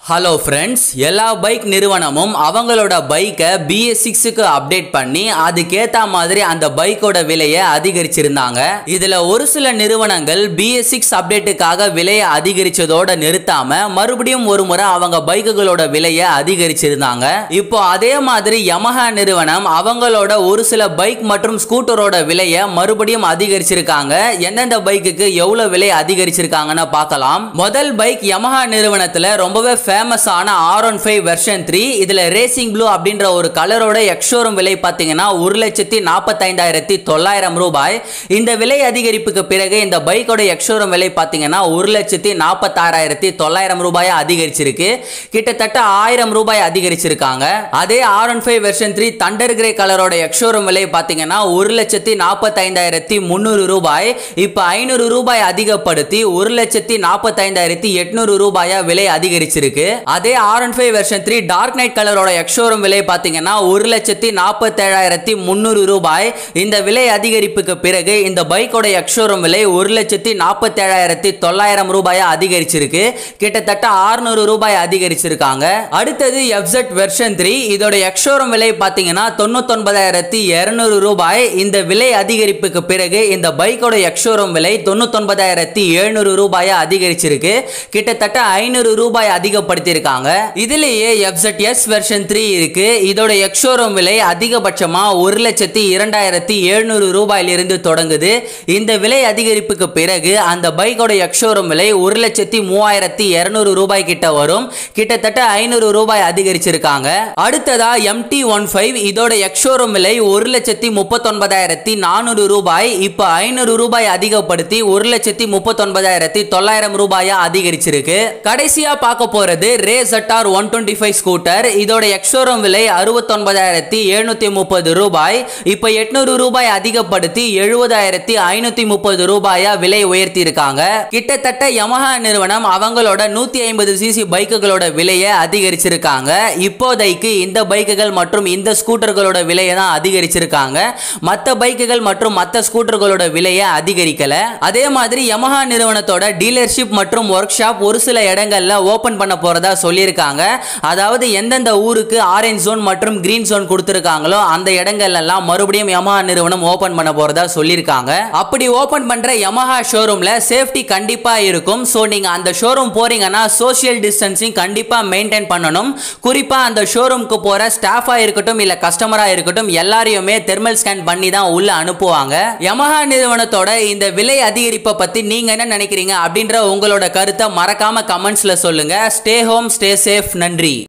hello friends எல்லா bike நிறுவனமும் அவங்களோட பைக்கை பிஎஸ் சிக்ஸுக்கு அப்டேட் பண்ணி அதுக்கேற்ற மாதிரி அந்த பைக்கோட விலையை அதிகரிச்சிருந்தாங்க இதில் ஒரு சில நிறுவனங்கள் பிஎஸ் சிக்ஸ் அப்டேட்டுக்காக விலையை அதிகரிச்சதோட நிறுத்தாம மறுபடியும் ஒரு முறை அவங்க பைக்குகளோட விலையை அதிகரிச்சிருந்தாங்க இப்போ அதே மாதிரி யமஹா நிறுவனம் அவங்களோட ஒரு சில பைக் மற்றும் ஸ்கூட்டரோட விலையை மறுபடியும் அதிகரிச்சிருக்காங்க எந்தெந்த பைக்குக்கு எவ்வளவு விலை அதிகரிச்சிருக்காங்கன்னு பார்க்கலாம் முதல் பைக் யமஹா நிறுவனத்துல ரொம்பவே ஃபேமஸான R one five version three இதுல ரேசிங் ப்ளூ அப்படின்ற ஒரு கலரோட எக்ஷோரூம் விலை பார்த்தீங்கன்னா ஒரு லட்சத்தி நாற்பத்தைந்தாயிரத்தி தொள்ளாயிரம் ரூபாய் இந்த விலை அதிகரிப்புக்கு பிறகு இந்த பைக்கோட எக்ஷோரூம் விலை பார்த்தீங்கன்னா ஒரு லட்சத்தி நாற்பத்தாறாயிரத்தி தொள்ளாயிரம் ரூபாயை அதிகரிச்சிருக்கு கிட்டத்தட்ட ஆயிரம் ரூபாய் அதிகரிச்சிருக்காங்க அதே R one five version three thunder grey கலரோட எக்ஷோரூம் விலை பார்த்தீங்கன்னா ஒரு லட்சத்தி நாற்பத்தைந்தாயிரத்தி முந்நூறு ரூபாய் இப்போ ஐநூறு ரூபாய் அதிகப்படுத்தி ஒரு லட்சத்தி நாற்பத்தைந்தாயிரத்தி எட்நூறு ரூபாயா விலை அதிகரிச்சிருக்கு அதே R one five version three dark knight கலரோட எக்ஷோரூம் விலை பார்த்தீங்கன்னா ஒரு லட்சத்தி நாற்பத்தேழாயிரத்தி முந்நூறு ரூபாய் இந்த விலை அதிகரிப்புக்கு பிறகு இந்த பைக்கோட எக்ஷோரூம் விலை ஒரு லட்சத்தி நாற்பத்தேழாயிரத்தி தொள்ளாயிரம் ரூபாயா அதிகரிச்சிருக்கு கிட்டத்தட்ட ஆறுநூறு ரூபாய் அதிகரிச்சிருக்காங்க அடுத்தது எஃப்செட் வெர்ஷன் த்ரீ இதோட எக்ஷோரூம் விலை பார்த்தீங்கன்னா தொண்ணூத்தொன்பதாயிரத்தி இரநூறு ரூபாய் இந்த விலை அதிகரிப்புக்கு பிறகு இந்த பைக்கோட எக்ஷோரூம் விலை தொண்ணூத்தொன்பதாயிரத்தி எழுநூறு ரூபாயா அதிகரிச்சிருக்கு கிட்டத்தட்ட ஐநூறு ரூபாய் அதிகப்படுத்தியிருக்காங்க இதுலேயே எஃப்செட் எஸ் வெர்ஷன் த்ரீ இருக்கு இதோட எக்ஷோரூம் விலை அதிகபட்சமா ஒரு லட்சத்தி இரண்டாயிரத்தி எழுநூறு ரூபாயிலிருந்து தொடங்குது இந்த விலை அதிகரிப்புக்கு பிறகு அந்த பைக்கோட எக்ஷோரூம் விலை ஒரு லட்சத்தி மூவாயிரத்தி இருநூறு ரூபாய் கிட்ட வரும் கிட்டத்தட்ட ஐநூறு ரூபாய் அதிகரிச்சிருக்காங்க அடுத்ததா எம்டி ஒன் ஃபைவ் இதோட எக்ஷோரூம் விலை ஒரு லட்சத்தி முப்பத்தொன்பதாயிரத்தி நானூறு ரூபாய் இப்போ ஐநூறு ரூபாய் அதிகப்படுத்தி ஒரு லட்சத்தி முப்பத்தொன்பதாயிரத்தி தொள்ளாயிரம் ரூபாயா அதிகரிச்சிருக்கு கடைசியா பார்க்க போறது Ray ZR one twenty five scooter இதோட எக்ஷோரூம் விலை அறுபத்தொன்பதாயிரத்தி எழுநூத்தி முப்பது ரூபாய் இப்போ எட்நூறு ரூபாய் அதிகப்படுத்தி எழுபதாயிரத்தி ஐநூத்தி முப்பது ரூபாயா விலை உயர்த்தி இருக்காங்க கிட்டத்தட்ட யமஹா நிறுவனம் அவங்களோட நூத்தி ஐம்பது சிசி பைக்குகளோட விலையை அதிகரிச்சிருக்காங்க இப்போதைக்கு இந்த பைக்குகள் மற்றும் இந்த ஸ்கூட்டர்களோட விலையை தான் அதிகரிச்சிருக்காங்க மற்ற பைக்குகள் மற்றும் மற்ற ஸ்கூட்டர்களோட விலையை அதிகரிக்கல அதே மாதிரி யமஹா நிறுவனத்தோட டீலர்ஷிப் மற்றும் ஒர்க் ஷாப் ஒரு சில இடங்கள்ல ஓபன் பண்ண போறதா சொல்லியிருக்காங்க அதாவது எந்தெந்த ஊருக்கு ஆரஞ்ச் ஜோன் மற்றும் கிரீன் ஜோன் கொடுத்துருக்காங்களோ அந்த இடங்கள் எல்லாம் மறுபடியும் யமஹா நிறுவனம் ஓபன் பண்ண போறதா சொல்லியிருக்காங்க அப்படி ஓபன் பண்ற யமஹா ஷோரூம்ல சேஃப்டி கண்டிப்பா இருக்கும் ஸோ நீங்க அந்த ஷோரூம் போறீங்கன்னா சோஷியல் டிஸ்டன்சிங் கண்டிப்பா மெயின்டைன் பண்ணணும் குறிப்பா அந்த ஷோரூம்க்கு போற ஸ்டாஃபா இருக்கட்டும் இல்ல கஸ்டமரா இருக்கட்டும் எல்லாரையுமே தெர்மல் ஸ்கேன் பண்ணி தான் உள்ள அனுப்புவாங்க யமஹா நிறுவனத்தோட இந்த விலை அதிகரிப்பை பத்தி நீங்க என்ன நினைக்கிறீங்க அப்படின்ற உங்களோட கருத்தை மறக்காம கமெண்ட்ஸ்ல சொல்லுங்க ஸ்டே ஹோம் ஸ்டே சேஃப் நன்றி